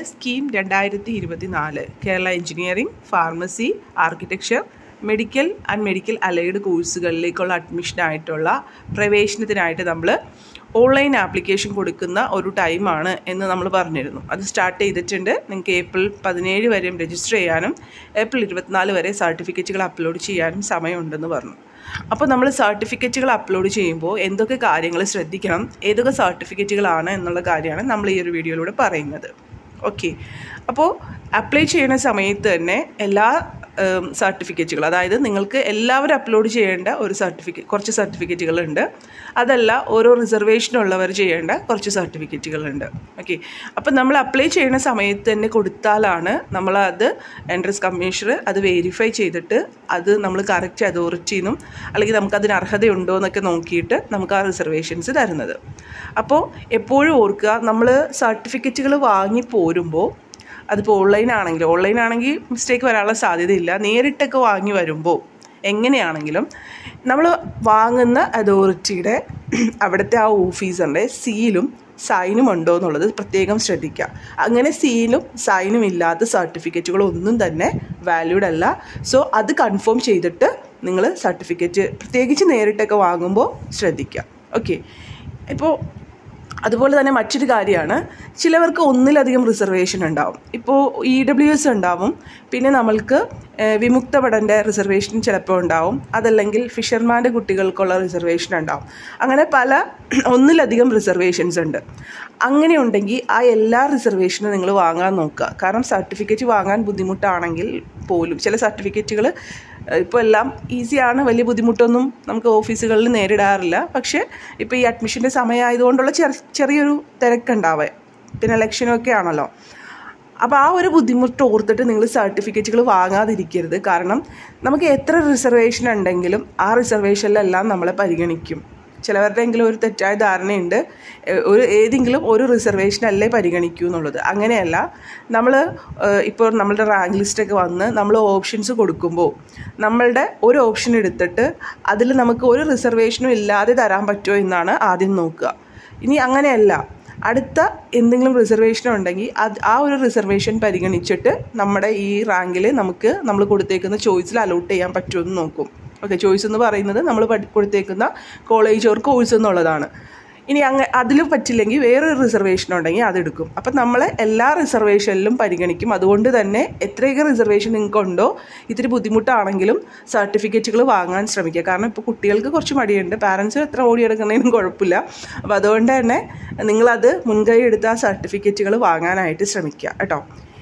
scheme രണ്ടായിരത്തി ഇരുപത്തി നാല് Kerala engineering pharmacy architecture medical and medical allied കോഴ്സുകളിലേക്കുള്ള അഡ്മിഷനായിട്ടുള്ള പ്രവേശനത്തിനായിട്ട് നമ്മൾ ഓൺലൈൻ ആപ്ലിക്കേഷൻ കൊടുക്കുന്ന ഒരു ടൈമാണ് എന്ന് നമ്മൾ പറഞ്ഞിരുന്നു അത് സ്റ്റാർട്ട് ചെയ്തിട്ടുണ്ട് നിങ്ങൾക്ക് ഏപ്രിൽ പതിനേഴ് വരെയും രജിസ്റ്റർ ചെയ്യാനും ഏപ്രിൽ ഇരുപത്തിനാല് വരെ സർട്ടിഫിക്കറ്റുകൾ അപ്ലോഡ് ചെയ്യാനും സമയമുണ്ടെന്ന് പറഞ്ഞു അപ്പോൾ നമ്മൾ സർട്ടിഫിക്കറ്റുകൾ അപ്ലോഡ് ചെയ്യുമ്പോൾ എന്തൊക്കെ കാര്യങ്ങൾ ശ്രദ്ധിക്കണം ഏതൊക്കെ സർട്ടിഫിക്കറ്റുകളാണ് എന്നുള്ള കാര്യമാണ് നമ്മൾ ഈ ഒരു വീഡിയോയിലൂടെ പറയുന്നത് ഓക്കെ അപ്പോൾ അപ്ലൈ ചെയ്യുന്ന സമയത്ത് തന്നെ എല്ലാ സർട്ടിഫിക്കറ്റുകൾ അതായത് നിങ്ങൾക്ക് എല്ലാവരും അപ്ലോഡ് ചെയ്യേണ്ട ഒരു സർട്ടിഫിക്കറ്റ് കുറച്ച് സർട്ടിഫിക്കറ്റുകളുണ്ട് അതല്ല ഓരോ റിസർവേഷൻ ഉള്ളവർ ചെയ്യേണ്ട കുറച്ച് സർട്ടിഫിക്കറ്റുകളുണ്ട് ഓക്കെ അപ്പം നമ്മൾ അപ്ലൈ ചെയ്യുന്ന സമയത്ത് തന്നെ കൊടുത്താലാണ് നമ്മളത് എൻട്രൻസ് കമ്മീഷണർ അത് വെരിഫൈ ചെയ്തിട്ട് അത് നമ്മൾ കറക്റ്റ് അതോറിറ്റിയിൽ നിന്നും അല്ലെങ്കിൽ നമുക്ക് അതിന് അർഹതയുണ്ടോ എന്നൊക്കെ നോക്കിയിട്ട് നമുക്ക് ആ റിസർവേഷൻസ് തരുന്നത് അപ്പോൾ എപ്പോഴും ഓർക്കുക നമ്മൾ സർട്ടിഫിക്കറ്റുകൾ വാങ്ങി പോരുമ്പോൾ അതിപ്പോൾ ഓൺലൈൻ ആണെങ്കിലും ഓൺലൈൻ ആണെങ്കിൽ മിസ്റ്റേക്ക് വരാനുള്ള സാധ്യതയില്ല നേരിട്ടൊക്കെ വാങ്ങി വരുമ്പോൾ എങ്ങനെയാണെങ്കിലും നമ്മൾ വാങ്ങുന്ന അതോറിറ്റിയുടെ അവിടുത്തെ ആ ഓഫീസറിൻ്റെ സീലും സൈനും ഉണ്ടോ എന്നുള്ളത് പ്രത്യേകം ശ്രദ്ധിക്കുക അങ്ങനെ സീലും സൈനും ഇല്ലാത്ത സർട്ടിഫിക്കറ്റുകളൊന്നും തന്നെ വാല്യൂഡ് അല്ല സോ അത് കൺഫേം ചെയ്തിട്ട് നിങ്ങൾ സർട്ടിഫിക്കറ്റ് പ്രത്യേകിച്ച് നേരിട്ടൊക്കെ വാങ്ങുമ്പോൾ ശ്രദ്ധിക്കുക ഓക്കെ ഇപ്പോൾ അതുപോലെ തന്നെ മറ്റൊരു കാര്യമാണ് ചിലവർക്ക് ഒന്നിലധികം റിസർവേഷൻ ഉണ്ടാവും ഇപ്പോൾ ഇ ഡബ്ല്യു എസ് ഉണ്ടാവും പിന്നെ നമ്മൾക്ക് വിമുക്ത ഭടൻ്റെ റിസർവേഷൻ ചിലപ്പോൾ ഉണ്ടാവും അതല്ലെങ്കിൽ ഫിഷർമാൻ്റെ കുട്ടികൾക്കുള്ള റിസർവേഷൻ ഉണ്ടാവും അങ്ങനെ പല ഒന്നിലധികം റിസർവേഷൻസ് ഉണ്ട് അങ്ങനെ ഉണ്ടെങ്കിൽ ആ എല്ലാ റിസർവേഷനും നിങ്ങൾ വാങ്ങാൻ നോക്കുക കാരണം സർട്ടിഫിക്കറ്റ് വാങ്ങാൻ ബുദ്ധിമുട്ടാണെങ്കിൽ പോലും ചില സർട്ടിഫിക്കറ്റുകൾ ഇപ്പോൾ എല്ലാം ഈസിയാണ് വലിയ ബുദ്ധിമുട്ടൊന്നും നമുക്ക് ഓഫീസുകളിൽ നേരിടാറില്ല പക്ഷേ ഇപ്പോൾ ഈ അഡ്മിഷൻ്റെ സമയമായതുകൊണ്ടുള്ള ചെറിയൊരു തിരക്കുണ്ടാവേ പിന്നെ ഇലക്ഷനൊക്കെ ആണല്ലോ അപ്പോൾ ആ ഒരു ബുദ്ധിമുട്ട് ഓർത്തിട്ട് നിങ്ങൾ സർട്ടിഫിക്കറ്റുകൾ വാങ്ങാതിരിക്കരുത് കാരണം നമുക്ക് എത്ര റിസർവേഷൻ ഉണ്ടെങ്കിലും ആ റിസർവേഷനിലെല്ലാം നമ്മളെ പരിഗണിക്കും ചിലവരുടെയെങ്കിലും ഒരു തെറ്റായ ധാരണയുണ്ട് ഒരു ഏതെങ്കിലും ഒരു റിസർവേഷനല്ലേ പരിഗണിക്കൂ എന്നുള്ളത് അങ്ങനെയല്ല നമ്മൾ ഇപ്പോൾ നമ്മളുടെ റാങ്ക് ലിസ്റ്റൊക്കെ വന്ന് നമ്മൾ ഓപ്ഷൻസ് കൊടുക്കുമ്പോൾ നമ്മളുടെ ഒരു ഓപ്ഷൻ എടുത്തിട്ട് അതിൽ നമുക്ക് ഒരു റിസർവേഷനും ഇല്ലാതെ തരാൻ പറ്റുമോ എന്നാണ് ആദ്യം നോക്കുക ഇനി അങ്ങനെയല്ല അടുത്ത എന്തെങ്കിലും റിസർവേഷൻ ഉണ്ടെങ്കിൽ അത് ആ ഒരു റിസർവേഷൻ പരിഗണിച്ചിട്ട് നമ്മുടെ ഈ റാങ്കിൽ നമുക്ക് നമ്മൾ കൊടുത്തേക്കുന്ന ചോയ്സിൽ അലോട്ട് ചെയ്യാൻ പറ്റുമെന്ന് നോക്കും ഓക്കെ ചോയ്സ് എന്ന് പറയുന്നത് നമ്മൾ കൊടുത്തേക്കുന്ന കോളേജ് ഓർ കോഴ്സ് എന്നുള്ളതാണ് ഇനി അങ്ങ അതിൽ പറ്റില്ലെങ്കിൽ വേറൊരു റിസർവേഷൻ ഉണ്ടെങ്കിൽ അതെടുക്കും അപ്പം നമ്മളെ എല്ലാ റിസർവേഷനിലും പരിഗണിക്കും അതുകൊണ്ട് തന്നെ എത്രയൊക്കെ റിസർവേഷൻ നിങ്ങൾക്ക് ഉണ്ടോ ഇത്തിരി ബുദ്ധിമുട്ടാണെങ്കിലും സർട്ടിഫിക്കറ്റുകൾ വാങ്ങാൻ ശ്രമിക്കുക കാരണം ഇപ്പോൾ കുട്ടികൾക്ക് കുറച്ച് മടിയുണ്ട് പാരൻസ് എത്ര ഓടിയെടുക്കുന്നതിനും കുഴപ്പമില്ല അപ്പോൾ അതുകൊണ്ട് തന്നെ നിങ്ങളത് മുൻകൈ എടുത്ത് ആ സർട്ടിഫിക്കറ്റുകൾ വാങ്ങാനായിട്ട് ശ്രമിക്കുക കേട്ടോ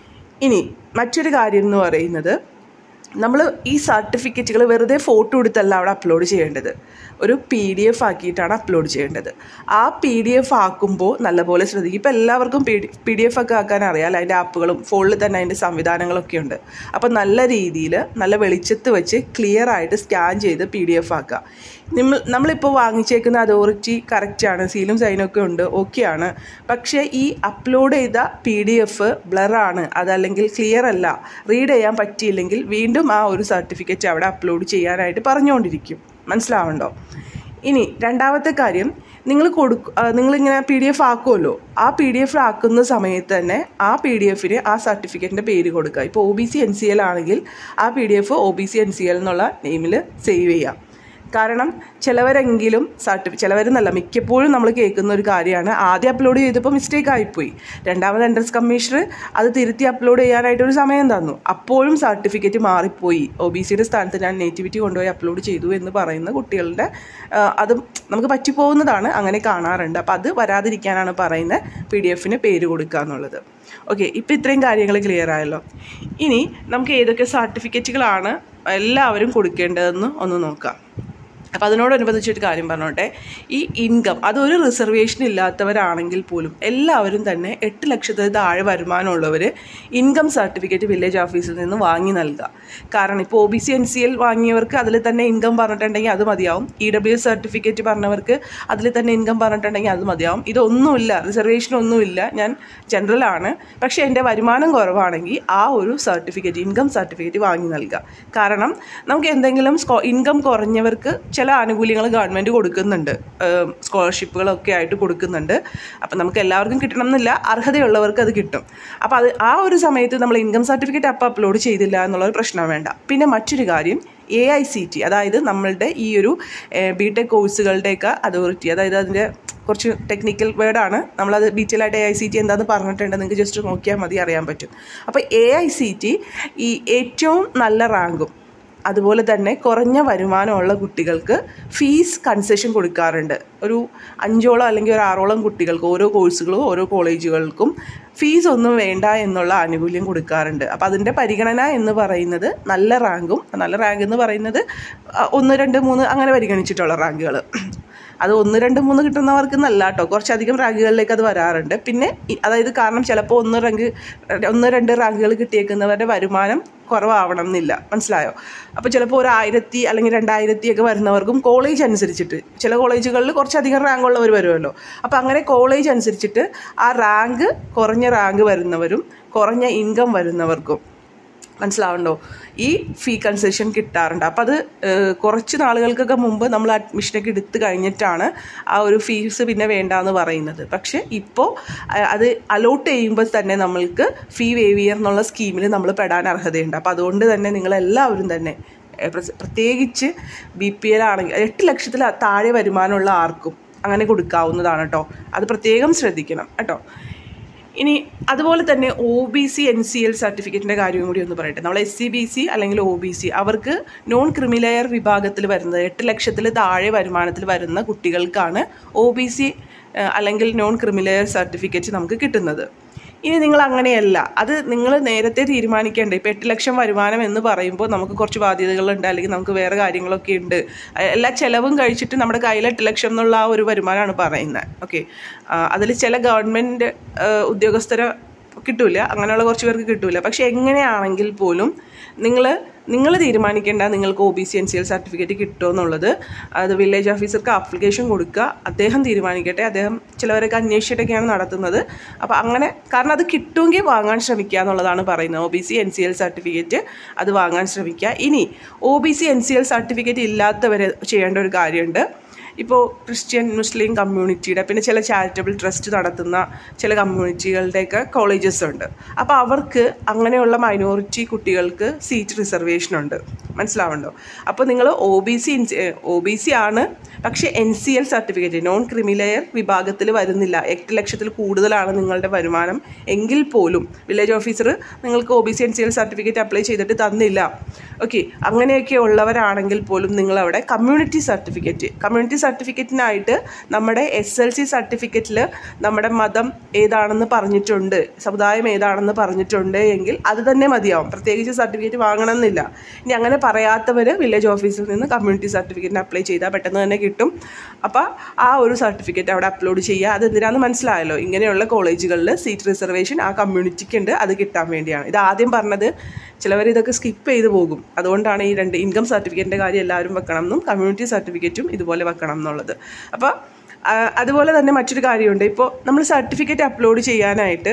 ഇനി മറ്റൊരു കാര്യം എന്ന് പറയുന്നത് നമ്മൾ ഈ സർട്ടിഫിക്കറ്റുകൾ വെറുതെ ഫോട്ടോ എടുത്തല്ല അവിടെ അപ്ലോഡ് ചെയ്യേണ്ടത് ഒരു പി ഡി എഫ് ആക്കിയിട്ടാണ് അപ്ലോഡ് ചെയ്യേണ്ടത് ആ പി ഡി എഫ് ആക്കുമ്പോൾ നല്ലപോലെ ശ്രദ്ധിക്കും ഇപ്പോൾ എല്ലാവർക്കും P D P D F ഒക്കെ ആക്കാൻ അറിയാം അതിൻ്റെ ആപ്പുകളും ഫോണിൽ തന്നെ അതിൻ്റെ സംവിധാനങ്ങളൊക്കെ ഉണ്ട് അപ്പോൾ നല്ല രീതിയിൽ നല്ല വെളിച്ചത്ത് വെച്ച് ക്ലിയർ ആയിട്ട് സ്കാൻ ചെയ്ത് പി ഡി എഫ് ആക്കുക നമ്മൾ നമ്മളിപ്പോൾ വാങ്ങിച്ചേക്കുന്ന അതോറിറ്റി കറക്റ്റാണ് സീലും സൈനൊക്കെ ഉണ്ട് ഓക്കെയാണ് പക്ഷേ ഈ അപ്ലോഡ് ചെയ്ത പി ഡി എഫ് ബ്ലറാണ് അതല്ലെങ്കിൽ ക്ലിയർ അല്ല റീഡ് ചെയ്യാൻ പറ്റിയില്ലെങ്കിൽ വീണ്ടും ആ ഒരു സർട്ടിഫിക്കറ്റ് അവിടെ അപ്ലോഡ് ചെയ്യാനായിട്ട് പറഞ്ഞുകൊണ്ടിരിക്കും മനസ്സിലാവുണ്ടോ ഇനി രണ്ടാമത്തെ കാര്യം നിങ്ങൾ കൊടുക്കും നിങ്ങളിങ്ങനെ പി ഡി എഫ് ആക്കുമല്ലോ ആ പി ഡി എഫ് ആക്കുന്ന സമയത്ത് തന്നെ ആ പി ഡി എഫിന് ആ സർട്ടിഫിക്കറ്റിൻ്റെ പേര് കൊടുക്കുക ഇപ്പോൾ O B C N C L ആണെങ്കിൽ ആ P D F O B C N C L എന്നുള്ള നെയിമിൽ സേവ് ചെയ്യാം കാരണം ചിലവരെങ്കിലും സർട്ടിഫി ചിലവരെന്നല്ല മിക്കപ്പോഴും നമ്മൾ കേൾക്കുന്ന ഒരു കാര്യമാണ് ആദ്യം അപ്ലോഡ് ചെയ്തപ്പോൾ മിസ്റ്റേക്ക് ആയിപ്പോയി രണ്ടാമത് എൻട്രൻസ് കമ്മീഷണർ അത് തിരുത്തി അപ്ലോഡ് ചെയ്യാനായിട്ടൊരു സമയം തന്നു അപ്പോഴും സർട്ടിഫിക്കറ്റ് മാറിപ്പോയി ഒ ബി സിയുടെ സ്ഥാനത്ത് ഞാൻ നേറ്റിവിറ്റി കൊണ്ടുപോയി അപ്ലോഡ് ചെയ്തു എന്ന് പറയുന്ന കുട്ടികളുടെ അത് നമുക്ക് പറ്റിപ്പോകുന്നതാണ് അങ്ങനെ കാണാറുണ്ട് അപ്പോൾ അത് വരാതിരിക്കാനാണ് പറയുന്നത് പി ഡി എഫിന് പേര് കൊടുക്കുക എന്നുള്ളത് ഓക്കെ ഇപ്പോൾ ഇത്രയും കാര്യങ്ങൾ ക്ലിയർ ആയല്ലോ ഇനി നമുക്ക് ഏതൊക്കെ സർട്ടിഫിക്കറ്റുകളാണ് എല്ലാവരും കൊടുക്കേണ്ടതെന്ന് ഒന്ന് നോക്കാം അപ്പോൾ അതിനോടനുബന്ധിച്ചൊരു കാര്യം പറഞ്ഞോട്ടെ ഈ ഇൻകം അതൊരു റിസർവേഷൻ ഇല്ലാത്തവരാണെങ്കിൽ പോലും എല്ലാവരും തന്നെ എട്ട് ലക്ഷത്തിൽ താഴെ വരുമാനമുള്ളവർ ഇൻകം സർട്ടിഫിക്കറ്റ് വില്ലേജ് ഓഫീസിൽ നിന്ന് വാങ്ങി നൽകുക കാരണം ഇപ്പോൾ O B C N C L വാങ്ങിയവർക്ക് അതിൽ തന്നെ ഇൻകം പറഞ്ഞിട്ടുണ്ടെങ്കിൽ അത് മതിയാവും ഇ ഡബ്ല്യു എസ് സർട്ടിഫിക്കറ്റ് പറഞ്ഞവർക്ക് അതിൽ തന്നെ ഇൻകം പറഞ്ഞിട്ടുണ്ടെങ്കിൽ അത് മതിയാവും ഇതൊന്നുമില്ല റിസർവേഷൻ ഒന്നുമില്ല ഞാൻ ജനറലാണ് പക്ഷേ എൻ്റെ വരുമാനം കുറവാണെങ്കിൽ ആ ഒരു സർട്ടിഫിക്കറ്റ് ഇൻകം സർട്ടിഫിക്കറ്റ് വാങ്ങി നൽകുക കാരണം നമുക്ക് എന്തെങ്കിലും ഇൻകം കുറഞ്ഞവർക്ക് ചില ആനുകൂല്യങ്ങൾ ഗവൺമെൻറ് കൊടുക്കുന്നുണ്ട് സ്കോളർഷിപ്പുകളൊക്കെ ആയിട്ട് കൊടുക്കുന്നുണ്ട് അപ്പം നമുക്ക് എല്ലാവർക്കും കിട്ടണം എന്നില്ല അർഹതയുള്ളവർക്ക് അത് കിട്ടും അപ്പോൾ അത് ആ ഒരു സമയത്ത് നമ്മൾ ഇൻകം സർട്ടിഫിക്കറ്റ് അപ്പം അപ്ലോഡ് ചെയ്തില്ല എന്നുള്ളൊരു പ്രശ്നം വേണ്ട പിന്നെ മറ്റൊരു കാര്യം എ ഐ സി ടി അതായത് നമ്മളുടെ ഈ ഒരു ബി ടെക് കോഴ്സുകളുടെയൊക്കെ അതോറിറ്റി അതായത് അതിൻ്റെ കുറച്ച് ടെക്നിക്കൽ വേർഡാണ് നമ്മളത് ഡീറ്റെയിൽ ആയിട്ട് എ ഐ സി ടി എന്താണെന്ന് പറഞ്ഞിട്ടുണ്ട് നിങ്ങൾക്ക് ജസ്റ്റ് നോക്കിയാൽ മതി അറിയാൻ പറ്റും അപ്പോൾ എ ഐ സി ടി ഈ ഏറ്റവും നല്ല റാങ്കും അതുപോലെ തന്നെ കുറഞ്ഞ വരുമാനമുള്ള കുട്ടികൾക്ക് ഫീസ് കൺസെഷൻ കൊടുക്കാറുണ്ട് ഒരു അഞ്ചോളം അല്ലെങ്കിൽ ഒരു ആറോളം കുട്ടികൾക്ക് ഓരോ കോഴ്സുകളും ഓരോ കോളേജുകൾക്കും ഫീസ് ഒന്നും വേണ്ട എന്നുള്ള ആനുകൂല്യം കൊടുക്കാറുണ്ട് അപ്പോൾ അതിൻ്റെ പരിഗണന എന്ന് പറയുന്നത് നല്ല റാങ്കും നല്ല റാങ്ക് എന്ന് പറയുന്നത് ഒന്ന് രണ്ട് മൂന്ന് അങ്ങനെ പരിഗണിച്ചിട്ടുള്ള റാങ്കുകൾ അത് ഒന്ന് രണ്ട് മൂന്ന് കിട്ടുന്നവർക്ക് നല്ല കേട്ടോ കുറച്ചധികം റാങ്കുകളിലേക്ക് അത് വരാറുണ്ട് പിന്നെ അതായത് കാരണം ചിലപ്പോൾ ഒന്ന് റാങ്ക് ഒന്ന് രണ്ട് റാങ്കുകൾ കിട്ടിയേക്കുന്നവരുടെ വരുമാനം കുറവാവണം എന്നില്ല മനസ്സിലായോ അപ്പോൾ ചിലപ്പോൾ ഒരു ആയിരത്തി അല്ലെങ്കിൽ രണ്ടായിരത്തി ഒക്കെ വരുന്നവർക്കും കോളേജ് അനുസരിച്ചിട്ട് ചില കോളേജുകളിൽ കുറച്ചധികം റാങ്ക് ഉള്ളവർ വരുമല്ലോ അപ്പോൾ അങ്ങനെ കോളേജ് അനുസരിച്ചിട്ട് ആ റാങ്ക് കുറഞ്ഞ റാങ്ക് വരുന്നവരും കുറഞ്ഞ ഇൻകം വരുന്നവർക്കും മനസ്സിലാവുണ്ടോ ഈ ഫീ കൺസെഷൻ കിട്ടാറുണ്ട് അപ്പോൾ അത് കുറച്ച് നാളുകൾക്കൊക്കെ മുമ്പ് നമ്മൾ അഡ്മിഷനൊക്കെ എടുത്തു കഴിഞ്ഞിട്ടാണ് ആ ഒരു ഫീസ് പിന്നെ വേണ്ടാന്ന് പറയുന്നത് പക്ഷേ ഇപ്പോൾ അത് അലോട്ട് ചെയ്യുമ്പോൾ തന്നെ നമ്മൾക്ക് ഫീ വേവിയർ എന്നുള്ള സ്കീമിൽ നമ്മൾ പെടാൻ അർഹതയുണ്ട് അപ്പോൾ അതുകൊണ്ട് തന്നെ നിങ്ങളെല്ലാവരും തന്നെ പ്രത്യേകിച്ച് ബി പി എൽ ആണെങ്കിൽ എട്ട് ലക്ഷത്തിൽ താഴെ വരുമാനമുള്ള ആർക്കും അങ്ങനെ കൊടുക്കാവുന്നതാണ് കേട്ടോ അത് പ്രത്യേകം ശ്രദ്ധിക്കണം കേട്ടോ ഇനി അതുപോലെ തന്നെ O B C N C L സർട്ടിഫിക്കറ്റിൻ്റെ കാര്യം കൂടി ഒന്ന് പറയട്ടെ നമ്മൾ എസ് സി ബി സി അല്ലെങ്കിൽ ഒ ബി സി അവർക്ക് നോൺ ക്രിമിലെയർ വിഭാഗത്തിൽ വരുന്നത് എട്ട് ലക്ഷത്തിൽ താഴെ വരുമാനത്തിൽ വരുന്ന കുട്ടികൾക്കാണ് ഒ ബി സി അല്ലെങ്കിൽ നോൺ ക്രിമിലെയർ സർട്ടിഫിക്കറ്റ് നമുക്ക് കിട്ടുന്നത് ഇനി നിങ്ങൾ അങ്ങനെയല്ല അത് നിങ്ങൾ നേരത്തെ തീരുമാനിക്കേണ്ട ഇപ്പോൾ എട്ട് ലക്ഷം വരുമാനം എന്ന് പറയുമ്പോൾ നമുക്ക് കുറച്ച് ബാധ്യതകളുണ്ട് അല്ലെങ്കിൽ നമുക്ക് വേറെ കാര്യങ്ങളൊക്കെ ഉണ്ട് എല്ലാ ചിലവും കഴിച്ചിട്ട് നമ്മുടെ കയ്യിൽ എട്ട് ലക്ഷം എന്നുള്ള ആ ഒരു വരുമാനമാണ് പറയുന്നത് ഓക്കെ അതിൽ ചില ഗവൺമെൻറ് ഉദ്യോഗസ്ഥരെ കിട്ടൂല അങ്ങനെയുള്ള കുറച്ച് പേർക്ക് കിട്ടൂല പക്ഷെ എങ്ങനെയാണെങ്കിൽ പോലും നിങ്ങൾ നിങ്ങൾ തീരുമാനിക്കേണ്ട നിങ്ങൾക്ക് O B C N C L certificate കിട്ടുമോ എന്നുള്ളത് അത് വില്ലേജ് ഓഫീസർക്ക് ആപ്ലിക്കേഷൻ കൊടുക്കുക അദ്ദേഹം തീരുമാനിക്കട്ടെ അദ്ദേഹം ചിലവരൊക്കെ അന്വേഷിച്ചിട്ടൊക്കെയാണ് നടത്തുന്നത് അപ്പോൾ അങ്ങനെ കാരണം അത് കിട്ടുമെങ്കിൽ വാങ്ങാൻ ശ്രമിക്കുക എന്നുള്ളതാണ് പറയുന്നത് O B C N C L certificate അത് വാങ്ങാൻ ശ്രമിക്കുക ഇനി O B C N C L certificate ഇല്ലാത്തവർ ചെയ്യേണ്ട ഒരു കാര്യമുണ്ട് ഇപ്പോൾ ക്രിസ്ത്യൻ മുസ്ലിം കമ്മ്യൂണിറ്റിയുടെ പിന്നെ ചില ചാരിറ്റബിൾ ട്രസ്റ്റ് നടത്തുന്ന ചില കമ്മ്യൂണിറ്റികളുടെയൊക്കെ കോളേജസ് ഉണ്ട് അപ്പോൾ അവർക്ക് അങ്ങനെയുള്ള മൈനോറിറ്റി കുട്ടികൾക്ക് സീറ്റ് റിസർവേഷൻ ഉണ്ട് മനസ്സിലാവുണ്ടോ അപ്പോൾ നിങ്ങൾ O B C O B C ആണ് പക്ഷേ N C L certificate non creamy layer വിഭാഗത്തിൽ വരുന്നില്ല എട്ട് ലക്ഷത്തിൽ കൂടുതലാണ് നിങ്ങളുടെ വരുമാനം എങ്കിൽ പോലും വില്ലേജ് ഓഫീസർ നിങ്ങൾക്ക് O B C N C L certificate apply ചെയ്തിട്ട് തന്നില്ല ഓക്കെ അങ്ങനെയൊക്കെ ഉള്ളവരാണെങ്കിൽ പോലും നിങ്ങളവിടെ കമ്മ്യൂണിറ്റി സർട്ടിഫിക്കറ്റ് കമ്മ്യൂണിറ്റി സർട്ടിഫിക്കറ്റിനായിട്ട് നമ്മുടെ എസ് എൽ സി സർട്ടിഫിക്കറ്റിൽ നമ്മുടെ മതം ഏതാണെന്ന് പറഞ്ഞിട്ടുണ്ട് സമുദായം ഏതാണെന്ന് പറഞ്ഞിട്ടുണ്ട് എങ്കിൽ അത് തന്നെ മതിയാവും പ്രത്യേകിച്ച് സർട്ടിഫിക്കറ്റ് വാങ്ങണമെന്നില്ല ഇനി അങ്ങനെ പറയാത്തവർ വില്ലേജ് ഓഫീസിൽ നിന്ന് കമ്മ്യൂണിറ്റി സർട്ടിഫിക്കറ്റിന് അപ്ലൈ ചെയ്താൽ പെട്ടെന്ന് തന്നെ കിട്ടും അപ്പോൾ ആ ഒരു സർട്ടിഫിക്കറ്റ് അവിടെ അപ്ലോഡ് ചെയ്യുക അത് എന്തിനാണെന്ന് മനസ്സിലായല്ലോ ഇങ്ങനെയുള്ള കോളേജുകളിൽ സീറ്റ് റിസർവേഷൻ ആ കമ്മ്യൂണിറ്റിക്ക് ഉണ്ട് അത് കിട്ടാൻ വേണ്ടിയാണ് ഇത് ആദ്യം പറഞ്ഞത് ചിലവർ ഇതൊക്കെ സ്കിപ്പ് ചെയ്ത് പോകും അതുകൊണ്ടാണ് ഈ രണ്ട് ഇൻകം സർട്ടിഫിക്കറ്റിൻ്റെ കാര്യം എല്ലാവരും വെക്കണം എന്നും കമ്മ്യൂണിറ്റി സർട്ടിഫിക്കറ്റും ഇതുപോലെ വെക്കണം എന്നുള്ളത് അപ്പോൾ അതുപോലെ തന്നെ മറ്റൊരു കാര്യമുണ്ട് ഇപ്പോൾ നമ്മൾ സർട്ടിഫിക്കറ്റ് അപ്ലോഡ് ചെയ്യാനായിട്ട്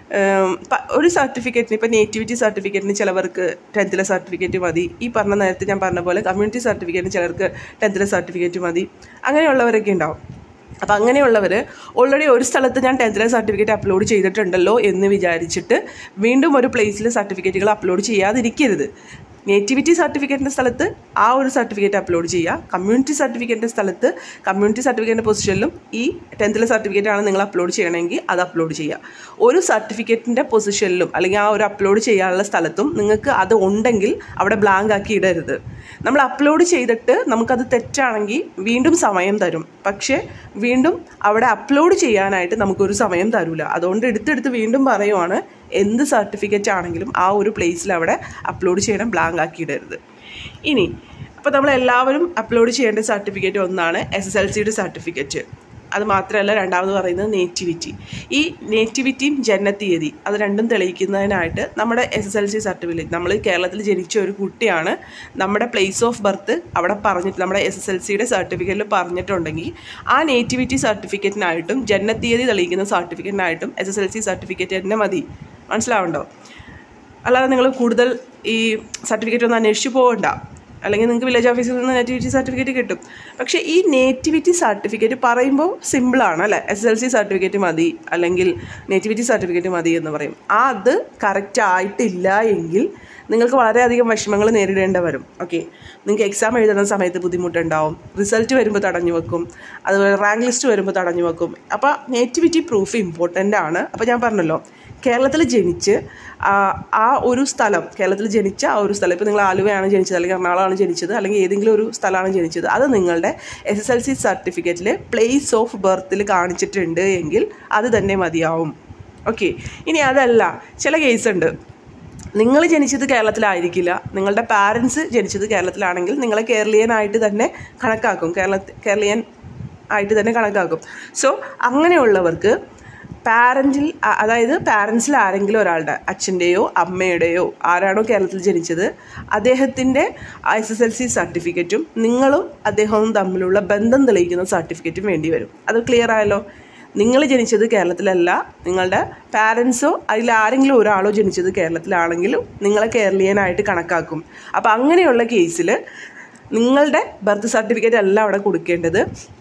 ഒരു സർട്ടിഫിക്കറ്റിന് ഇപ്പോൾ നേറ്റിവിറ്റി സർട്ടിഫിക്കറ്റിന് ചിലവർക്ക് ടെൻത്തിലെ സർട്ടിഫിക്കറ്റ് മതി ഈ പറഞ്ഞ നേരത്തെ ഞാൻ പറഞ്ഞ പോലെ കമ്മ്യൂണിറ്റി സർട്ടിഫിക്കറ്റിന് ചിലർക്ക് ടെൻത്തിലെ സർട്ടിഫിക്കറ്റ് മതി അങ്ങനെയുള്ളവരൊക്കെ ഉണ്ടാവും അപ്പോൾ അങ്ങനെയുള്ളവർ ഓൾറെഡി ഒരു സ്ഥലത്ത് ഞാൻ ടെൻത്തിലെ സർട്ടിഫിക്കറ്റ് അപ്ലോഡ് ചെയ്തിട്ടുണ്ടല്ലോ എന്ന് വിചാരിച്ചിട്ട് വീണ്ടും ഒരു പ്ലേസിൽ സർട്ടിഫിക്കറ്റുകൾ അപ്ലോഡ് ചെയ്യാതിരിക്കരുത് നേറ്റിവിറ്റി സർട്ടിഫിക്കറ്റിൻ്റെ സ്ഥലത്ത് ആ ഒരു സർട്ടിഫിക്കറ്റ് അപ്ലോഡ് ചെയ്യുക കമ്മ്യൂണിറ്റി സർട്ടിഫിക്കറ്റിൻ്റെ സ്ഥലത്ത് കമ്മ്യൂണിറ്റി സർട്ടിഫിക്കറ്റിൻ്റെ പൊസിഷനിലും ഈ ടെൻത്തിലെ സർട്ടിഫിക്കറ്റ് ആണ് നിങ്ങൾ അപ്ലോഡ് ചെയ്യണമെങ്കിൽ അത് അപ്ലോഡ് ചെയ്യുക ഒരു സർട്ടിഫിക്കറ്റിൻ്റെ പൊസിഷനിലും അല്ലെങ്കിൽ ആ ഒരു അപ്ലോഡ് ചെയ്യാനുള്ള സ്ഥലത്തും നിങ്ങൾക്ക് അത് ഉണ്ടെങ്കിൽ അവിടെ ബ്ലാങ്ക് ആക്കി ഇടരുത് നമ്മൾ അപ്ലോഡ് ചെയ്തിട്ട് നമുക്കത് തെറ്റാണെങ്കിൽ വീണ്ടും സമയം തരും പക്ഷേ വീണ്ടും അവിടെ അപ്ലോഡ് ചെയ്യാനായിട്ട് നമുക്കൊരു സമയം തരില്ല അതുകൊണ്ട് എടുത്തെടുത്ത് വീണ്ടും പറയുവാണ് എന്ത് സർട്ടിഫിക്കറ്റ് ആണെങ്കിലും ആ ഒരു പ്ലേസിൽ അവിടെ അപ്ലോഡ് ചെയ്യണം ബ്ലാങ്ക് ആക്കിയിടരുത് ഇനി അപ്പോൾ നമ്മൾ എല്ലാവരും അപ്ലോഡ് ചെയ്യേണ്ട സർട്ടിഫിക്കറ്റ് ഒന്നാണ് എസ് എസ് എൽ സിയുടെ സർട്ടിഫിക്കറ്റ് അത് മാത്രമല്ല രണ്ടാമത് പറയുന്നത് നേറ്റിവിറ്റി ഈ നേറ്റിവിറ്റിയും ജനനത്തീയതി അത് രണ്ടും തെളിയിക്കുന്നതിനായിട്ട് നമ്മുടെ S S L C certificate നമ്മൾ കേരളത്തിൽ ജനിച്ച ഒരു കുട്ടിയാണ് നമ്മുടെ പ്ലേസ് ഓഫ് ബർത്ത് അവിടെ പറഞ്ഞിട്ട് നമ്മുടെ എസ് എസ് എൽ സിയുടെ സർട്ടിഫിക്കറ്റിൽ പറഞ്ഞിട്ടുണ്ടെങ്കിൽ ആ നേറ്റിവിറ്റി സർട്ടിഫിക്കറ്റിനായിട്ടും ജനനത്തീയതി തെളിയിക്കുന്ന സർട്ടിഫിക്കറ്റിനായിട്ടും S S L C certificate തന്നെ മതി മനസ്സിലാവുണ്ടോ അല്ലാതെ നിങ്ങൾ കൂടുതൽ ഈ സർട്ടിഫിക്കറ്റ് ഒന്നും അന്വേഷിച്ച് പോകണ്ട അല്ലെങ്കിൽ നിങ്ങൾക്ക് വില്ലേജ് ഓഫീസിൽ നിന്ന് നേറ്റിവിറ്റി സർട്ടിഫിക്കറ്റ് കിട്ടും പക്ഷേ ഈ നേറ്റിവിറ്റി സർട്ടിഫിക്കറ്റ് പറയുമ്പോൾ സിമ്പിളാണ് അല്ലേ എസ് എൽ സി സർട്ടിഫിക്കറ്റ് മതി അല്ലെങ്കിൽ നേറ്റിവിറ്റി സർട്ടിഫിക്കറ്റ് മതി എന്ന് പറയും ആ അത് കറക്റ്റ് ആയിട്ടില്ല എങ്കിൽ നിങ്ങൾക്ക് വളരെയധികം വിഷമങ്ങൾ നേരിടേണ്ടി വരും ഓക്കെ നിങ്ങൾക്ക് എക്സാം എഴുതുന്ന സമയത്ത് ബുദ്ധിമുട്ടുണ്ടാവും റിസൾട്ട് വരുമ്പോൾ തടഞ്ഞു വെക്കും അതുപോലെ റാങ്ക് ലിസ്റ്റ് വരുമ്പോൾ തടഞ്ഞു വെക്കും അപ്പോൾ നേറ്റിവിറ്റി പ്രൂഫ് ഇമ്പോർട്ടൻ്റ് ആണ് അപ്പോൾ ഞാൻ പറഞ്ഞല്ലോ കേരളത്തിൽ ജനിച്ച് ആ, ആ ഒരു സ്ഥലം കേരളത്തിൽ ജനിച്ച ആ ഒരു സ്ഥലം ഇപ്പോൾ നിങ്ങൾ ആലുവയാണ് ജനിച്ചത് അല്ലെങ്കിൽ എറണാകുളമാണ് ജനിച്ചത് അല്ലെങ്കിൽ ഏതെങ്കിലും ഒരു സ്ഥലമാണ് ജനിച്ചത് അത് നിങ്ങളുടെ എസ് എസ് എൽ സി സർട്ടിഫിക്കറ്റിൽ പ്ലേസ് ഓഫ് ബർത്തിൽ കാണിച്ചിട്ടുണ്ട് എങ്കിൽ അത് തന്നെ മതിയാവും ഓക്കെ ഇനി അതല്ല ചില കേസുണ്ട് നിങ്ങൾ ജനിച്ചത് കേരളത്തിലായിരിക്കില്ല നിങ്ങളുടെ പാരൻസ് ജനിച്ചത് കേരളത്തിലാണെങ്കിൽ നിങ്ങളെ കേരളീയനായിട്ട് തന്നെ കണക്കാക്കും കേരള കേരളീയൻ ആയിട്ട് തന്നെ കണക്കാക്കും സോ അങ്ങനെയുള്ളവർക്ക് പാരൻറ്റിൽ അതായത് പാരൻസിൽ ആരെങ്കിലും ഒരാളുടെ അച്ഛൻ്റെയോ അമ്മയുടെയോ ആരാണോ കേരളത്തിൽ ജനിച്ചത് അദ്ദേഹത്തിൻ്റെ എസ് എസ് എൽ സി സർട്ടിഫിക്കറ്റും നിങ്ങളും അദ്ദേഹവും തമ്മിലുള്ള ബന്ധം തെളിയിക്കുന്ന സർട്ടിഫിക്കറ്റും വേണ്ടി വരും അത് ക്ലിയർ ആയല്ലോ നിങ്ങൾ ജനിച്ചത് കേരളത്തിലല്ല നിങ്ങളുടെ പാരൻസോ അതിൽ ആരെങ്കിലും ഒരാളോ ജനിച്ചത് കേരളത്തിലാണെങ്കിലും നിങ്ങളെ കേരളീയനായിട്ട് കണക്കാക്കും അപ്പോൾ അങ്ങനെയുള്ള കേസിൽ നിങ്ങളുടെ ബർത്ത് സർട്ടിഫിക്കറ്റ് അല്ല അവിടെ കൊടുക്കേണ്ടത്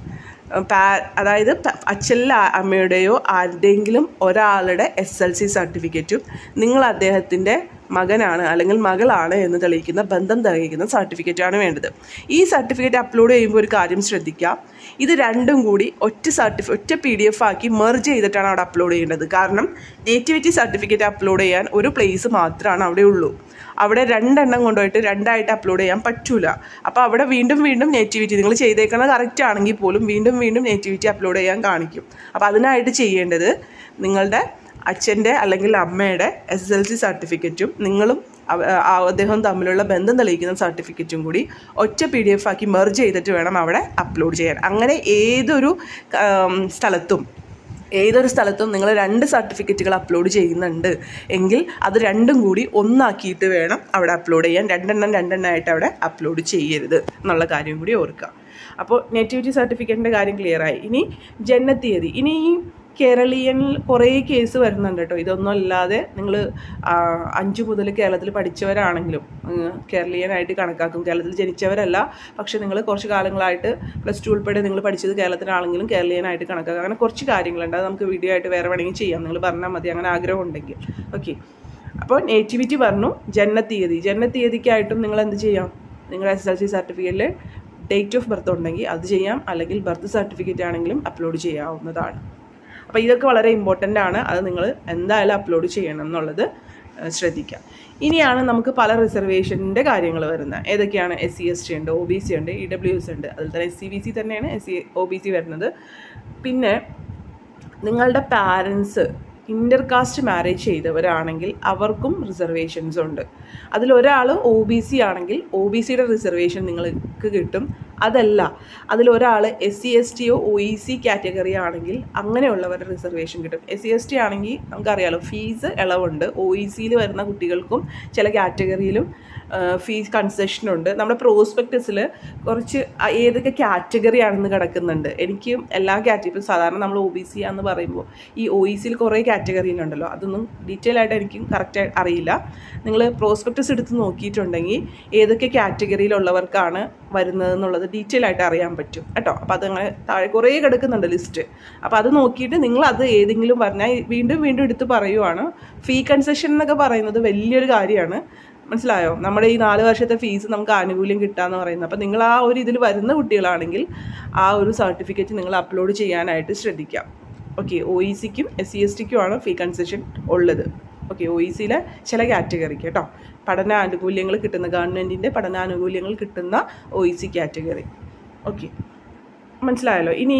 പാ അതായത് പ- അച്ഛനിലെ ആ- അമ്മയുടെയോ ആരുടെയെങ്കിലും ഒരാളുടെ എസ് എൽ സി സർട്ടിഫിക്കറ്റും നിങ്ങൾ അദ്ദേഹത്തിൻ്റെ മകനാണ് അല്ലെങ്കിൽ മകളാണ് എന്ന് തെളിയിക്കുന്ന ബന്ധം തെളിയിക്കുന്ന സർട്ടിഫിക്കറ്റാണ് വേണ്ടത് ഈ സർട്ടിഫിക്കറ്റ് അപ്ലോഡ് ചെയ്യുമ്പോൾ ഒരു കാര്യം ശ്രദ്ധിക്കാം ഇത് രണ്ടും കൂടി ഒറ്റ സർട്ടിഫി ഒറ്റ പി ഡി എഫ് ആക്കി മെർജ് ചെയ്തിട്ടാണ് അവിടെ അപ്ലോഡ് ചെയ്യേണ്ടത് കാരണം നേറ്റിവിറ്റി സർട്ടിഫിക്കറ്റ് അപ്ലോഡ് ചെയ്യാൻ ഒരു പ്ലേസ് മാത്രമാണ് അവിടെ ഉള്ളൂ അവിടെ രണ്ടെണ്ണം കൊണ്ടുപോയിട്ട് രണ്ടായിട്ട് അപ്ലോഡ് ചെയ്യാൻ പറ്റൂല അപ്പോൾ അവിടെ വീണ്ടും വീണ്ടും നേറ്റിവിറ്റി നിങ്ങൾ ചെയ്തേക്കുന്നത് കറക്റ്റ് ആണെങ്കിൽ പോലും വീണ്ടും വീണ്ടും നേറ്റിവിറ്റി അപ്ലോഡ് ചെയ്യാൻ കാണിക്കും അപ്പോൾ അതിനായിട്ട് ചെയ്യേണ്ടത് നിങ്ങളുടെ അച്ഛൻ്റെ അല്ലെങ്കിൽ അമ്മയുടെ എസ് എസ് എൽ സി സർട്ടിഫിക്കറ്റും നിങ്ങളും അവ- ആ അദ്ദേഹം തമ്മിലുള്ള ബന്ധം തെളിയിക്കുന്ന സർട്ടിഫിക്കറ്റും കൂടി ഒറ്റ പി ഡി എഫ് ആക്കി മെർജ് ചെയ്തിട്ട് വേണം അവിടെ അപ്ലോഡ് ചെയ്യാൻ അങ്ങനെ ഏതൊരു ആം, സ്ഥലത്തും ഏതൊരു സ്ഥലത്തും നിങ്ങൾ രണ്ട് സർട്ടിഫിക്കറ്റുകൾ അപ്ലോഡ് ചെയ്യുന്നുണ്ട് എങ്കിൽ അത് രണ്ടും കൂടി ഒന്നാക്കിയിട്ട് വേണം അവിടെ അപ്ലോഡ് ചെയ്യാൻ രണ്ടെണ്ണം രണ്ടെണ്ണമായിട്ട് അവിടെ അപ്ലോഡ് ചെയ്യരുത് എന്നുള്ള കാര്യം കൂടി ഓർക്കുക അപ്പോൾ നേറ്റിവിറ്റി സർട്ടിഫിക്കറ്റിൻ്റെ കാര്യം ക്ലിയറായി ഇനി ജനനത്തീയതി ഇനി ഈ കേരളീയനിൽ കുറേ കേസ് വരുന്നുണ്ട് കേട്ടോ ഇതൊന്നും അല്ലാതെ നിങ്ങൾ അഞ്ചു മുതൽ കേരളത്തിൽ പഠിച്ചവരാണെങ്കിലും ഉം, കേരളീയനായിട്ട് കണക്കാക്കും കേരളത്തിൽ ജനിച്ചവരല്ല പക്ഷേ നിങ്ങൾ കുറച്ച് കാലങ്ങളായിട്ട് പ്ലസ് ടു ഉൾപ്പെടെ നിങ്ങൾ പഠിച്ചത് കേരളത്തിലാണെങ്കിലും കേരളീയനായിട്ട് കണക്കാക്കാം അങ്ങനെ കുറച്ച് കാര്യങ്ങളുണ്ട് അത് നമുക്ക് വീഡിയോ ആയിട്ട് വേറെ വേണമെങ്കിൽ ചെയ്യാം നിങ്ങൾ പറഞ്ഞാൽ മതി അങ്ങനെ ആഗ്രഹം ഉണ്ടെങ്കിൽ ഓക്കെ അപ്പോൾ നേറ്റിവിറ്റി പറഞ്ഞു ജനനത്തീയതി ജനനത്തീയതിക്കായിട്ടും നിങ്ങൾ എന്ത് ചെയ്യാം നിങ്ങളുടെ എസ് എൽ സി സർട്ടിഫിക്കറ്റിൽ ഡേറ്റ് ഓഫ് ബർത്ത് ഉണ്ടെങ്കിൽ അത് ചെയ്യാം അല്ലെങ്കിൽ ബർത്ത് സർട്ടിഫിക്കറ്റ് ആണെങ്കിലും അപ്ലോഡ് ചെയ്യാവുന്നതാണ് അപ്പോൾ ഇതൊക്കെ വളരെ ഇമ്പോർട്ടൻ്റ് ആണ് അത് നിങ്ങൾ എന്തായാലും അപ്ലോഡ് ചെയ്യണം എന്നുള്ളത് ഏഹ്, ശ്രദ്ധിക്കാം ഇനിയാണ് നമുക്ക് പല റിസർവേഷൻ്റെ കാര്യങ്ങൾ വരുന്നത് ഏതൊക്കെയാണ് എസ് സി എസ് ടി ഉണ്ട് ഒ ബി സി ഉണ്ട് ഇ ഡബ്ല്യു എസ് ഉണ്ട് അതിൽ തന്നെ എസ് സി ബി സി തന്നെയാണ് S C O B C വരുന്നത് പിന്നെ നിങ്ങളുടെ പാരൻസ് ഇൻ്റർകാസ്റ്റ് മാരേജ് ചെയ്തവരാണെങ്കിൽ അവർക്കും റിസർവേഷൻസ് ഉണ്ട് അതിലൊരാൾ ഒ ബി സി ആണെങ്കിൽ ഒ ബി സിയുടെ റിസർവേഷൻ നിങ്ങൾക്ക് കിട്ടും അതല്ല അതിലൊരാൾ എസ് സി എസ് ടിയോ ഒ ഇ സി കാറ്റഗറി ആണെങ്കിൽ അങ്ങനെയുള്ളവരുടെ റിസർവേഷൻ കിട്ടും എസ് സി എസ് ടി ആണെങ്കിൽ നമുക്കറിയാലോ ഫീസ് ഇളവുണ്ട് ഒ ഇ സിയിൽ വരുന്ന കുട്ടികൾക്കും ചില കാറ്റഗറിയിലും ഫീസ് കൺസെഷൻ ഉണ്ട് നമ്മുടെ പ്രോസ്പെക്ടസിൽ കുറച്ച് ആ ഏതൊക്കെ കാറ്റഗറി ആണെന്ന് കിടക്കുന്നുണ്ട് എനിക്ക് എല്ലാ കാറ്റഗറി ഇപ്പോൾ സാധാരണ നമ്മൾ ഒ ബി സി ആണെന്ന് പറയുമ്പോൾ ഈ ഒ ഇ സിയിൽ കുറേ കാറ്റഗറിയിലുണ്ടല്ലോ അതൊന്നും ഡീറ്റെയിൽ ആയിട്ട് എനിക്ക് കറക്റ്റ് അറിയില്ല നിങ്ങൾ പ്രോസ്പെക്ടസ് എടുത്ത് നോക്കിയിട്ടുണ്ടെങ്കിൽ ഏതൊക്കെ കാറ്റഗറിയിലുള്ളവർക്കാണ് വരുന്നത് എന്നുള്ളത് ഡീറ്റെയിൽ ആയിട്ട് അറിയാൻ പറ്റും കേട്ടോ അപ്പോൾ അതങ്ങനെ താഴെ കുറേ കിടക്കുന്നുണ്ട് ലിസ്റ്റ് അപ്പോൾ അത് നോക്കിയിട്ട് നിങ്ങൾ അത് ഏതെങ്കിലും പറഞ്ഞാൽ വീണ്ടും വീണ്ടും എടുത്ത് പറയുവാണ് ഫീ കൺസെഷൻ എന്നൊക്കെ പറയുന്നത് വലിയൊരു കാര്യമാണ് മനസ്സിലായോ നമ്മുടെ ഈ നാല് വർഷത്തെ ഫീസ് നമുക്ക് ആനുകൂല്യം കിട്ടാന്ന് പറയുന്നത് അപ്പോൾ നിങ്ങൾ ആ ഒരു ഇതിൽ വരുന്ന കുട്ടികളാണെങ്കിൽ ആ ഒരു സർട്ടിഫിക്കറ്റ് നിങ്ങൾ അപ്ലോഡ് ചെയ്യാനായിട്ട് ശ്രദ്ധിക്കാം ഓക്കെ ഒ ഇ സിക്കും എസ് സി എസ് ടിക്കുമാണ് ഫീ കൺസെഷൻ ഉള്ളത് ഓക്കെ ഒ ഇ സിയിലെ ചില കാറ്റഗറിക്ക് കേട്ടോ പഠന ആനുകൂല്യങ്ങൾ കിട്ടുന്ന ഗവൺമെൻറ്റിൻ്റെ പഠനാനുകൂല്യങ്ങൾ കിട്ടുന്ന O E C category okay മനസ്സിലായല്ലോ ഇനി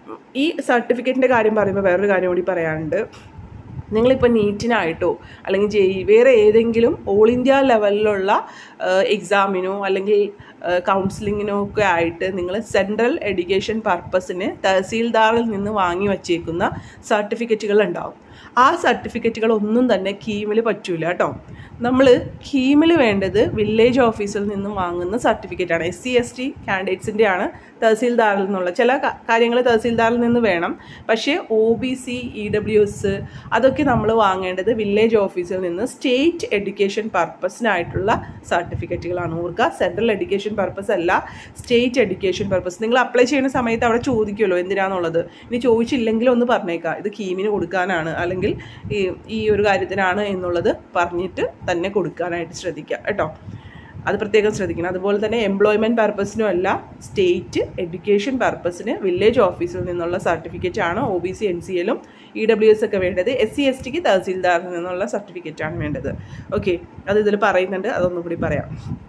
ഈ സർട്ടിഫിക്കറ്റിൻ്റെ കാര്യം പറയുമ്പോൾ വേറൊരു കാര്യം കൂടി പറയാനുണ്ട് നിങ്ങളിപ്പോൾ നീറ്റിനായിട്ടോ അല്ലെങ്കിൽ ജെ ഇ വേറെ ഏതെങ്കിലും ഓൾ ഇന്ത്യ ലെവലിലുള്ള എക്സാമിനോ അല്ലെങ്കിൽ കൗൺസിലിങ്ങിനോ ഒക്കെ ആയിട്ട് നിങ്ങൾ സെൻട്രൽ എഡ്യൂക്കേഷൻ പർപ്പസിന് തഹസീൽദാറിൽ നിന്ന് വാങ്ങി വച്ചേക്കുന്ന സർട്ടിഫിക്കറ്റുകൾ ഉണ്ടാവും ആ സർട്ടിഫിക്കറ്റുകൾ ഒന്നും തന്നെ കീമിൽ പറ്റൂല കേട്ടോ നമ്മൾ കീമിൽ വേണ്ടത് വില്ലേജ് ഓഫീസിൽ നിന്നും വാങ്ങുന്ന സർട്ടിഫിക്കറ്റാണ് എസ് സി എസ് ടി കാൻഡിഡേറ്റ്സിൻ്റെ ആണ് തഹസീൽദാറിൽ നിന്നുള്ള ചില കാര്യങ്ങൾ തഹസീൽദാറിൽ നിന്ന് വേണം പക്ഷേ O B C E W S അതൊക്കെ നമ്മൾ വാങ്ങേണ്ടത് വില്ലേജ് ഓഫീസിൽ നിന്ന് സ്റ്റേറ്റ് എഡ്യൂക്കേഷൻ പർപ്പസിനായിട്ടുള്ള സർട്ടിഫിക്കറ്റുകളാണ് ഓർക്കുക സെൻട്രൽ എഡ്യൂക്കേഷൻ പർപ്പസ് അല്ല സ്റ്റേറ്റ് എഡ്യൂക്കേഷൻ പർപ്പസ് നിങ്ങൾ അപ്ലൈ ചെയ്യുന്ന സമയത്ത് അവിടെ ചോദിക്കുമല്ലോ എന്തിനാന്നുള്ളത് ഇനി ചോദിച്ചില്ലെങ്കിൽ ഒന്ന് പറഞ്ഞേക്കാം ഇത് കീമിന് കൊടുക്കാനാണ് അല്ലെങ്കിൽ ഈ ഈ ഒരു കാര്യത്തിനാണ് എന്നുള്ളത് പറഞ്ഞിട്ട് തന്നെ കൊടുക്കാനായിട്ട് ശ്രദ്ധിക്കുക കേട്ടോ അത് പ്രത്യേകം ശ്രദ്ധിക്കണം അതുപോലെ തന്നെ എംപ്ലോയ്മെൻറ്റ് പർപ്പസിനും അല്ല സ്റ്റേറ്റ് എഡ്യൂക്കേഷൻ പർപ്പസിന് വില്ലേജ് ഓഫീസിൽ നിന്നുള്ള സർട്ടിഫിക്കറ്റ് ആണ് O B C N C എല്ലും ഇ ഡബ്ല്യു എസ് ഒക്കെ വേണ്ടത് എസ് സി എസ് ടിക്ക് തഹസീൽദാറിൽ നിന്നുള്ള സർട്ടിഫിക്കറ്റ് ആണ് വേണ്ടത് ഓക്കെ അത് ഇതിൽ പറയുന്നുണ്ട് അതൊന്നും കൂടി പറയാം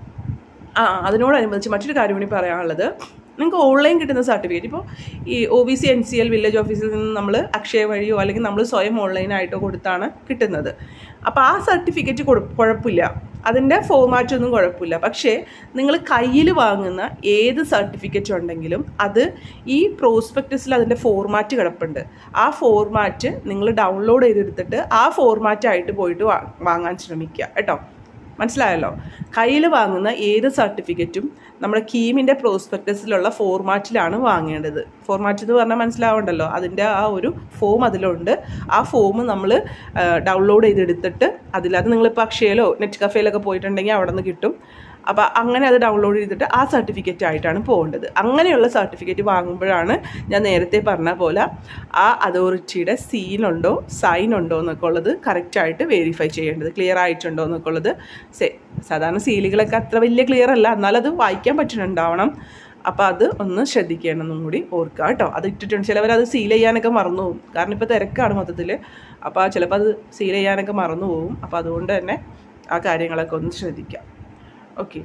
ആ അതിനോടനുബന്ധിച്ച് മറ്റൊരു കാര്യം കൂടി പറയാനുള്ളത് നിങ്ങൾക്ക് ഓൺലൈൻ കിട്ടുന്ന സർട്ടിഫിക്കറ്റ് ഇപ്പോൾ ഈ O B C N C L village ഓഫീസിൽ നിന്ന് നമ്മൾ അക്ഷയ വഴിയോ അല്ലെങ്കിൽ നമ്മൾ സ്വയം ഓൺലൈനായിട്ടോ കൊടുത്താണ് കിട്ടുന്നത് അപ്പോൾ ആ സർട്ടിഫിക്കറ്റ് കൊടു കുഴപ്പമില്ല അതിൻ്റെ ഫോർമാറ്റ് ഒന്നും കുഴപ്പമില്ല പക്ഷേ നിങ്ങൾ കയ്യിൽ വാങ്ങുന്ന ഏത് സർട്ടിഫിക്കറ്റ് ഉണ്ടെങ്കിലും അത് ഈ പ്രോസ്പെക്ടസിൽ അതിൻ്റെ ഫോർമാറ്റ് കിടപ്പുണ്ട് ആ ഫോർമാറ്റ് നിങ്ങൾ ഡൗൺലോഡ് ചെയ്തെടുത്തിട്ട് ആ ഫോർമാറ്റായിട്ട് പോയിട്ട് വാ- വാങ്ങാൻ ശ്രമിക്കുക കേട്ടോ മനസ്സിലായല്ലോ കയ്യിൽ വാങ്ങുന്ന ഏത് സർട്ടിഫിക്കറ്റും നമ്മുടെ കീമിൻ്റെ പ്രോസ്പെക്ടസിലുള്ള ഫോർമാറ്റിലാണ് വാങ്ങേണ്ടത് ഫോർമാറ്റ് എന്ന് പറഞ്ഞാൽ മനസ്സിലാവണ്ടല്ലോ അതിൻ്റെ ആ ഒരു ഫോം അതിലുണ്ട് ആ ഫോം നമ്മൾ ഡൗൺലോഡ് ചെയ്തെടുത്തിട്ട് അതിലത് നിങ്ങളിപ്പോൾ അക്ഷയയിലോ നെറ്റ് കഫേയിലൊക്കെ പോയിട്ടുണ്ടെങ്കിൽ അവിടെ നിന്ന് കിട്ടും അപ്പോൾ അങ്ങനെ അത് ഡൗൺലോഡ് ചെയ്തിട്ട് ആ സർട്ടിഫിക്കറ്റ് ആയിട്ടാണ് പോകേണ്ടത് അങ്ങനെയുള്ള സർട്ടിഫിക്കറ്റ് വാങ്ങുമ്പോഴാണ് ഞാൻ നേരത്തെ പറഞ്ഞ പോലെ ആ അതോറിറ്റിയുടെ സീലുണ്ടോ സൈൻ ഉണ്ടോ എന്നൊക്കെ ഉള്ളത് കറക്റ്റായിട്ട് വെരിഫൈ ചെയ്യേണ്ടത് ക്ലിയർ ആയിട്ടുണ്ടോ എന്നൊക്കെ ഉള്ളത് സെ- സാധാരണ സീലുകളൊക്കെ അത്ര വലിയ ക്ലിയർ അല്ല എന്നാലത് വായിക്കാൻ പറ്റുന്നുണ്ടാവണം അപ്പോൾ അത് ഒന്ന് ശ്രദ്ധിക്കണമെന്നും കൂടി ഓർക്കുക കേട്ടോ അത് ഇട്ടിട്ടുണ്ട് ചിലവർ അത് സീൽ ചെയ്യാനൊക്കെ മറന്നു പോകും കാരണം ഇപ്പോൾ തിരക്കാണ് മൊത്തത്തിൽ അപ്പോൾ ചിലപ്പോൾ അത് സീൽ ചെയ്യാനൊക്കെ മറന്നു പോകും അപ്പോൾ അതുകൊണ്ട് തന്നെ ആ കാര്യങ്ങളൊക്കെ ഒന്ന് ശ്രദ്ധിക്കാം ഓക്കെ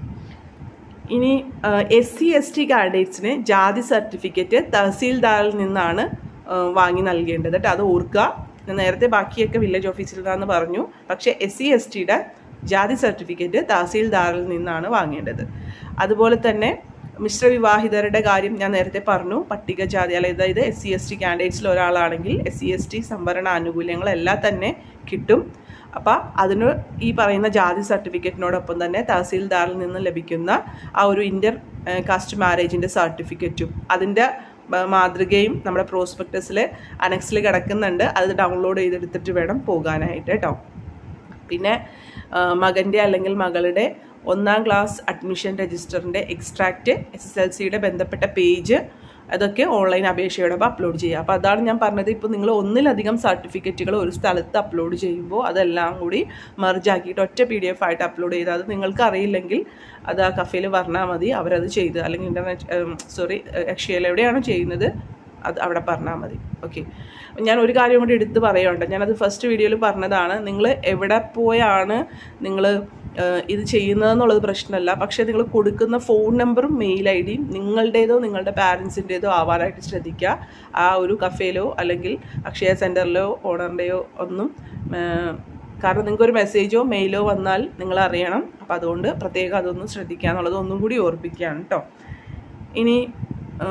ഇനി എസ് സി എസ് ടി കാൻഡിഡേറ്റ്സിന് ജാതി സർട്ടിഫിക്കറ്റ് തഹസീൽദാറിൽ നിന്നാണ് ആ, വാങ്ങി നൽകേണ്ടത് കേട്ടോ അത് ഓർക്കുക ഞാൻ നേരത്തെ ബാക്കിയൊക്കെ വില്ലേജ് ഓഫീസിൽ നിന്നാന്ന് പറഞ്ഞു പക്ഷേ എസ് സി എസ് ടിയുടെ ജാതി സർട്ടിഫിക്കറ്റ് തഹസീൽദാറിൽ നിന്നാണ് വാങ്ങേണ്ടത് അതുപോലെ തന്നെ മിശ്ര വിവാഹിതരുടെ കാര്യം ഞാൻ നേരത്തെ പറഞ്ഞു പട്ടികജാതി അതായത് എസ് സി എസ് ടി കാൻഡിഡേറ്റ്സിൽ ഒരാളാണെങ്കിൽ എസ് സി എസ് ടി സംവരണ ആനുകൂല്യങ്ങളെല്ലാം തന്നെ കിട്ടും അപ്പോൾ അതിന് ഈ പറയുന്ന ജാതി സർട്ടിഫിക്കറ്റിനോടൊപ്പം തന്നെ തഹസീൽദാറിൽ നിന്ന് ലഭിക്കുന്ന ആ ഒരു ഇൻ്റർ കാസ്റ്റ് മാരേജിൻ്റെ സർട്ടിഫിക്കറ്റും അതിൻ്റെ മ- മാതൃകയും നമ്മുടെ പ്രോസ്പെക്ടസിൽ അനക്സിൽ കിടക്കുന്നുണ്ട് അത് ഡൗൺലോഡ് ചെയ്തെടുത്തിട്ട് വേണം പോകാനായിട്ട് കേട്ടോ പിന്നെ മകൻ്റെ അല്ലെങ്കിൽ മകളുടെ ഒന്നാം ക്ലാസ് അഡ്മിഷൻ രജിസ്റ്ററിൻ്റെ എക്സ്ട്രാക്റ്റ് എസ് എസ് എൽ സിയുടെ ബന്ധപ്പെട്ട പേജ് അതൊക്കെ ഓൺലൈൻ അപേക്ഷയോടൊപ്പം അപ്ലോഡ് ചെയ്യുക അപ്പോൾ അതാണ് ഞാൻ പറഞ്ഞത് ഇപ്പോൾ നിങ്ങൾ ഒന്നിലധികം സർട്ടിഫിക്കറ്റുകൾ ഒരു സ്ഥലത്ത് അപ്ലോഡ് ചെയ്യുമ്പോൾ അതെല്ലാം കൂടി മെർജ് ആക്കിയിട്ട് ഒറ്റ പി ഡി എഫ് ആയിട്ട് അപ്ലോഡ് ചെയ്ത് അത് നിങ്ങൾക്ക് അറിയില്ലെങ്കിൽ അത് ആ കഫേയിൽ പറഞ്ഞാൽ മതി അവരത് ചെയ്ത് അല്ലെങ്കിൽ ഇൻ്റർനെറ്റ് സോറി അക്ഷയയിൽ എവിടെയാണോ ചെയ്യുന്നത് അത് അവിടെ പറഞ്ഞാൽ മതി ഓക്കെ ഞാൻ ഒരു കാര്യം കൂടി എടുത്ത് പറയുന്നുണ്ട് ഞാനത് ഫസ്റ്റ് വീഡിയോയിൽ പറഞ്ഞതാണ് നിങ്ങൾ എവിടെ പോയാണ് നിങ്ങൾ ഇത് ചെയ്യുന്നതെന്നുള്ളത് പ്രശ്നമല്ല പക്ഷേ നിങ്ങൾ കൊടുക്കുന്ന ഫോൺ നമ്പറും മെയിൽ ഐ ഡിയും നിങ്ങളുടേതോ നിങ്ങളുടെ പാരൻസിൻ്റേതോ ആവാനായിട്ട് ശ്രദ്ധിക്കുക ആ ഒരു കഫേയിലോ അല്ലെങ്കിൽ അക്ഷയ സെൻറ്ററിലോ ഓണറിൻ്റെയോ ഒന്നും ആ, കാരണം നിങ്ങൾക്കൊരു മെസ്സേജോ മെയിലോ വന്നാൽ നിങ്ങൾ അറിയണം അപ്പോൾ അതുകൊണ്ട് പ്രത്യേകം അതൊന്നും ശ്രദ്ധിക്കുക എന്നുള്ളത് ഒന്നും കൂടി ഓർപ്പിക്കുകയാണ് കേട്ടോ ഇനി ആ,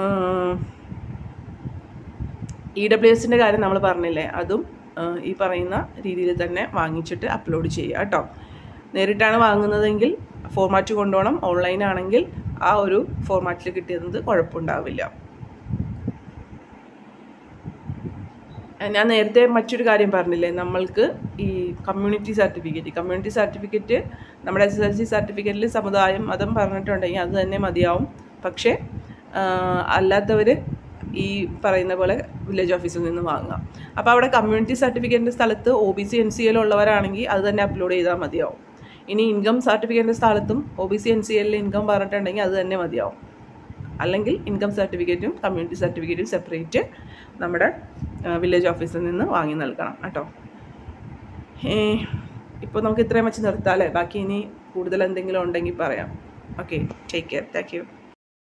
ഇ ഡബ്ല്യു എസിൻ്റെ കാര്യം നമ്മൾ പറഞ്ഞില്ലേ അതും ആ, ഈ പറയുന്ന രീതിയിൽ തന്നെ വാങ്ങിച്ചിട്ട് അപ്ലോഡ് ചെയ്യുക കേട്ടോ നേരിട്ടാണ് വാങ്ങുന്നതെങ്കിൽ ഫോർമാറ്റ് കൊണ്ടുപോകണം ഓൺലൈൻ ആണെങ്കിൽ ആ ഒരു ഫോർമാറ്റിൽ കിട്ടിയത് കുഴപ്പമുണ്ടാവില്ല ഞാൻ നേരത്തെ മറ്റൊരു കാര്യം പറഞ്ഞില്ലേ നമ്മൾക്ക് ഈ കമ്മ്യൂണിറ്റി സർട്ടിഫിക്കറ്റ് കമ്മ്യൂണിറ്റി സർട്ടിഫിക്കറ്റ് നമ്മുടെ എസ് എസ് എൽ സി സർട്ടിഫിക്കറ്റിൽ സമുദായം മതം പറഞ്ഞിട്ടുണ്ടെങ്കിൽ അത് തന്നെ മതിയാവും പക്ഷേ അല്ലാത്തവർ ഈ പറയുന്ന പോലെ വില്ലേജ് ഓഫീസിൽ നിന്ന് വാങ്ങാം അപ്പോൾ അവിടെ കമ്മ്യൂണിറ്റി സർട്ടിഫിക്കറ്റിൻ്റെ സ്ഥലത്ത് O B C N C എല്ലുള്ളവരാണെങ്കിൽ അത് തന്നെ അപ്ലോഡ് ചെയ്താൽ മതിയാവും ഇനി ഇൻകം സർട്ടിഫിക്കറ്റിൻ്റെ സ്ഥലത്തും O B C N C എല്ലിൽ ഇൻകം പറഞ്ഞിട്ടുണ്ടെങ്കിൽ അത് തന്നെ മതിയാവും അല്ലെങ്കിൽ ഇൻകം സർട്ടിഫിക്കറ്റും കമ്മ്യൂണിറ്റി സർട്ടിഫിക്കറ്റും സെപ്പറേറ്റ് നമ്മുടെ വില്ലേജ് ഓഫീസിൽ നിന്ന് വാങ്ങി നൽകണം കേട്ടോ ഇപ്പോൾ നമുക്ക് ഇത്രയും വെച്ച് നിർത്താം അല്ലേ ബാക്കി ഇനി കൂടുതൽ എന്തെങ്കിലും ഉണ്ടെങ്കിൽ പറയാം okay take care thank U